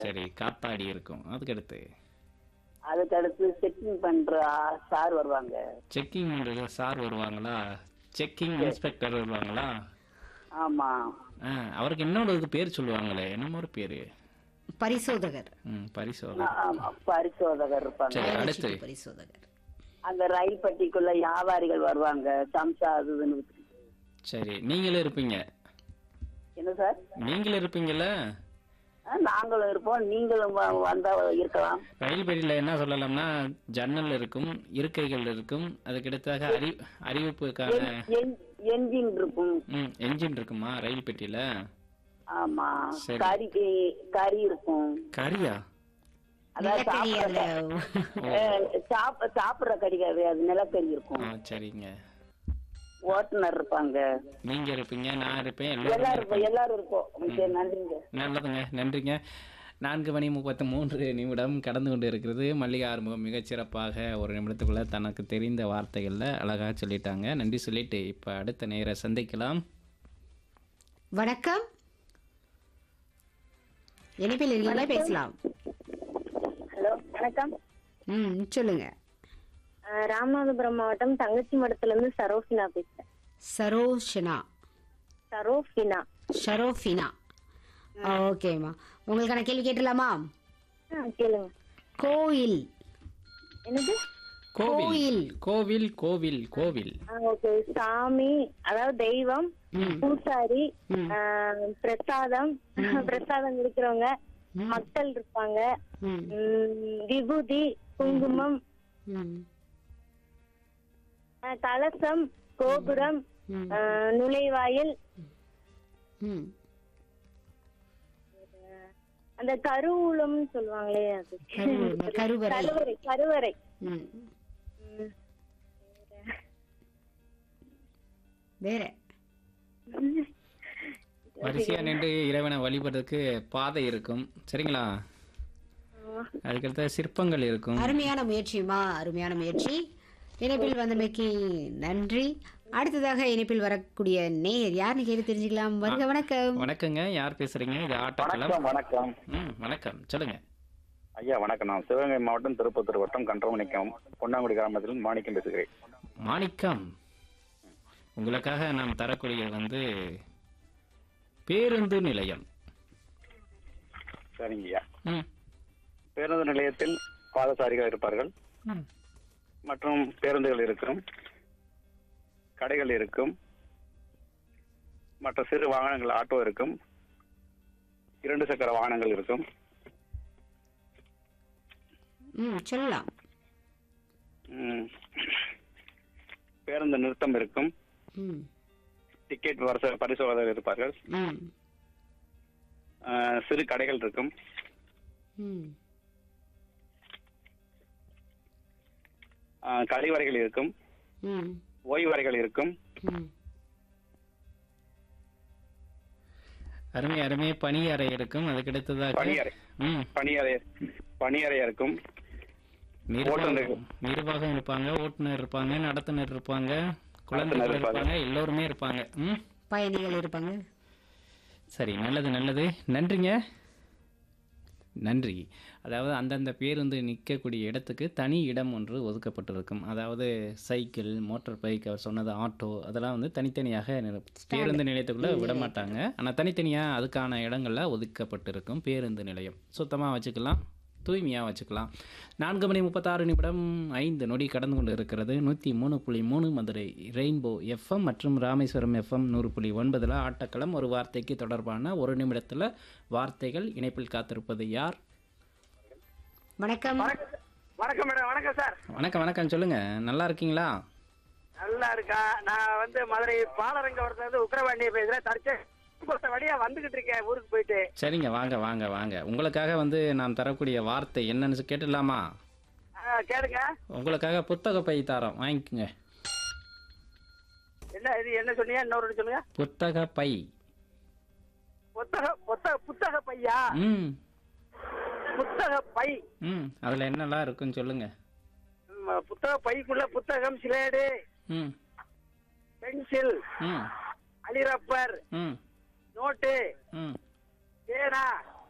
சரி காத்தாடி இருக்கும் அதுக்கடுத்து அதுக்கு அடுத்து செக்கிங் பண்ற சார் வருவாங்க செக்கிங் சார் வருவாங்களா செக்கிங் இன்ஸ்பெக்டர் வருவாங்களா ஆமா ஆ அவருக்கு இன்னொரு இது பேர் சொல்லுவாங்களே என்னமோ ஒரு பேர் பரிசோதகர் ம் பரிசோதனை ஆமா, பரிசோதகர் இருப்பாங்க சரி அடுத்து பயணச்சீட்டு பரிசோதகர் அந்த ரயில் பட்டிக்குள்ள வியாபாரிகள் வருவாங்க சம்சா அது இதுன்னு வித்துக்கிட்டு. சரி நீங்களும் இருப்பீங்க என்ன சார் நீங்களும் இருப்பீங்கல்ல ஆ, நாங்களும் இருப்போம் நீங்களும் வ- வந்தா இருக்கலாம் ரயில் பெட்டியில் என்ன சொல்லலாம்னா ஜன்னல் இருக்கும் இருக்கைகள் இருக்கும் அதுக்கடுத்தாக அறி அறிவிப்புக்கான என்- என்ஜின் இருக்கும் ம் என்ஜின் இருக்குமா ரயில் பெட்டியில் ஆமா சரி. கறி கறி இருக்கும் கரியா அதாவது நிலக்கரி அதுல அஹ், சாப்ப சாப்பிடுற கறி கிடையாது நிலக்கரி இருக்கும் ஆ சரிங்க ஓட்டுநர் இருப்பாங்க நீங்க இருப்பீங்க நான் இருப்பேன் எல்லாரும் எல்லாரும் இருப்போம் இருப்போம் எல்லாரும் இருப்போம் சரி நன்றிங்க நல்லதுங்க நன்றிங்க நான்கு மணி முப்பத்தி மூன்று நிமிடம் கடந்து கொண்டு இருக்கிறது மல்லிகை ஆறுமுகம் மிகச்சிறப்பாக ஒரு நிமிடத்துக்குள்ள தனக்கு தெரிந்த வார்த்தைகளில் அழகாக சொல்லிட்டாங்க நன்றி சொல்லிட்டு இப்போ அடுத்த நேர சந்திக்கலாம் வணக்கம் இணைப்பில் இருக்கீங்களா பேசலாம் ஹலோ வணக்கம் ம் சொல்லுங்க அஹ் ராமநாதபுரம் மாவட்டம் தங்கச்சி மடத்துல இருந்து சரோஃபினா பேசுறேன் சரோஷனா சரோஃபினா ஷரோஃபினா ஓகேம்மா உங்களுக்கான கேள்வி கேட்டலாமா ஆ, கேளுங்க கோயில் என்னது கோவில் கோவில் கோவில் கோவில் ஓகே சாமி அதாவது தெய்வம் பூசாரி அஹ், பிரசாதம் பிரசாதம் கொடுக்கறவங்க மக்கள் இருப்பாங்க ம் உம், விபூதி குங்குமம் ம் அஹ், கலசம் கோபுரம் ம். அஹ், நுழைவாயில் ம் அந்த கருவூலம் சொல்லுவாங்களே அது கருவறை, கருவறை கருவறை கருவறை ம் உம், வேற வரிசையா நின்று இறைவனை வழிபடுறதுக்கு பாதை இருக்கும் சரிங்களா அதுக்கடுத்த சிற்பங்கள் இருக்கும் அருமையான முயற்சியுமா அருமையான முயற்சி இணைப்பில் வந்தமைக்கு நன்றி அடுத்ததாக இணைப்பில் வரக்கூடிய நேயர் யாருன்னு கேட்டு தெரிஞ்சுக்கலாம் வருக வணக்கம் வணக்கங்க யார் பேசுறீங்க இது ஆட்டோக்களம் வணக்கம் வணக்கம் ம் வணக்கம் சொல்லுங்க ஐயா வணக்கம் நான் சிவகங்கை மாவட்டம் திருப்பத்தூர் வட்டம் கன்றமணிக்கம் பொன்னாங்குடி கிராமத்தில் மாணிக்கம் பேசுகிறேன் மாணிக்கம் உங்களுக்காக நாம் தரக்கூடிய வந்து பேருந்து நிலையம் சரிங்க ஐயா ம் பேருந்து நிலையத்தில் பாதசாரிகள் இருப்பார்கள் ம். மற்றும் பேருந்துகள் இருக்கும் கடைகள் இருக்கும் மற்ற சிறு வாகனங்கள் ஆட்டோ இருக்கும் இரண்டு சக்கர வாகனங்கள் இருக்கும் ம் சொல்லலாம் ம். பேருந்து நிறுத்தம் இருக்கும் ம் டிக்கெட் வரிசை பரிசோதகர் இருப்பார்கள் ம் அஹ், சிறு கடைகள் இருக்கும் ம் அஹ், கழிவறைகள் இருக்கும் ம் ஓய்வறைகள் இருக்கும் ம் அருமை அருமை பணி அறை இருக்கும் அதுக்கு அடுத்ததாக பணியறை ம் பணியறை பணியறை இருக்கும் நிர்வாகம் ஓட்டுநர். நிர்வாகம் இருப்பாங்க ஓட்டுநர் இருப்பாங்க நடத்துனர் இருப்பாங்க குழந்தைகள் நடத்துனர் இருப்பாங்க. இருப்பாங்க எல்லோருமே இருப்பாங்க ம் பயணிகள் இருப்பாங்க சரி நல்லது நல்லது நன்றிங்க நன்றி அதாவது அந்தந்த பேருந்து நிற்கக்கூடிய இடத்துக்கு தனி இடம் ஒன்று ஒதுக்கப்பட்டிருக்கும் அதாவது சைக்கிள் மோட்டார் பைக் அவர் சொன்னது ஆட்டோ அதெல்லாம் வந்து தனித்தனியாக நிறு- பேருந்து நிலையத்துக்குள்ளே விட மாட்டாங்க ஆனால் தனித்தனியாக அதுக்கான இடங்கள்ல ஒதுக்கப்பட்டிருக்கும் பேருந்து நிலையம் சுத்தமாக வச்சுக்கலாம் தூய்மையாக வச்சுக்கலாம் நான்கு மணி முப்பத்தாறு நிமிடம் ஐந்து நொடி கடந்து கொண்டு இருக்கிறது நூற்றி மூணு புள்ளி மூணு மதுரை ரெயின்போ எஃப்எம் மற்றும் ராமேஸ்வரம் எஃப்எம் நூறு புள்ளி ஒன்பதில் ஆட்டக்களம் ஒரு வார்த்தைக்கு தொடர்பான ஒரு நிமிடத்தில் வார்த்தைகள் இணைப்பில் காத்திருப்பது யார் வணக்கம் வணக்கம் மேடம் வணக்கம் சார் வணக்கம் வணக்கம் சொல்லுங்க நல்லா இருக்கீங்களா நல்லா இருக்கா நான் வந்து மதுரை பாலரங்கவரத்துல இருந்து உக்ரவாண்டியை பேசுறேன் தரிச்சு வழியா வந்துகிட்டு இருக்கேன் ஊருக்கு போயிட்டு சரிங்க வாங்க வாங்க வாங்க உங்களுக்காக வந்து நாம் தரக்கூடிய வார்த்தை என்னன்னு கேட்டுடலாமா ஆ, கேளுங்க உங்களுக்காக புத்தக பை தரோம் வாங்கிக்கோங்க என்ன இது என்ன சொன்னீங்க இன்னொரு சொல்லுங்க புத்தக பை புத்தக புத்தக புத்தக பையா ம் புத்தக பை ம் அதில் என்னெல்லாம் இருக்குன்னு சொல்லுங்க ம், புத்தக பைக்குள்ள புத்தகம் சிலேடு ம் பென்சில் ம் அலிரப்பர் ம் நோட்டு ம் பேனா